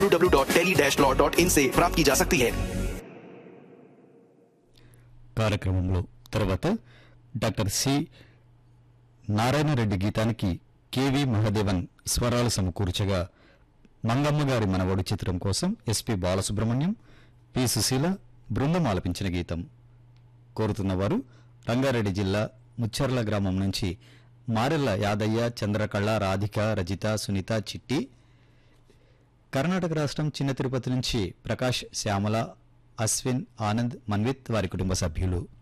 www.tele-law.in से प्राप्त की जा सकती है కార్యక్రమంలో తర్వాత డాక్టర్ సి నారాయణరెడ్డి గీతానికి కెవి మహదేవన్ స్వరాలు సమకూర్చగా మంగమ్మ గారి మనవడు చిత్రం కోసం ఎస్పి బాలసుబ్రహ్మణ్యం పి సుశీల బృందం ఆలపించిన గీతం కోరుతున్నవారు రంగారెడ్డి జిల్లా ముచ్చర్ల గ్రామం నుంచి మారెల్ల యాదయ్య చంద్రకళ రాధిక రజిత సునీత చిట్టి కర్ణాటక రాష్ట్రం చిన్న తిరుపతి నుంచి ప్రకాష్ శ్యామల అశ్విన్ ఆనంద్ మన్విత్ వారి కుటుంబ సభ్యులు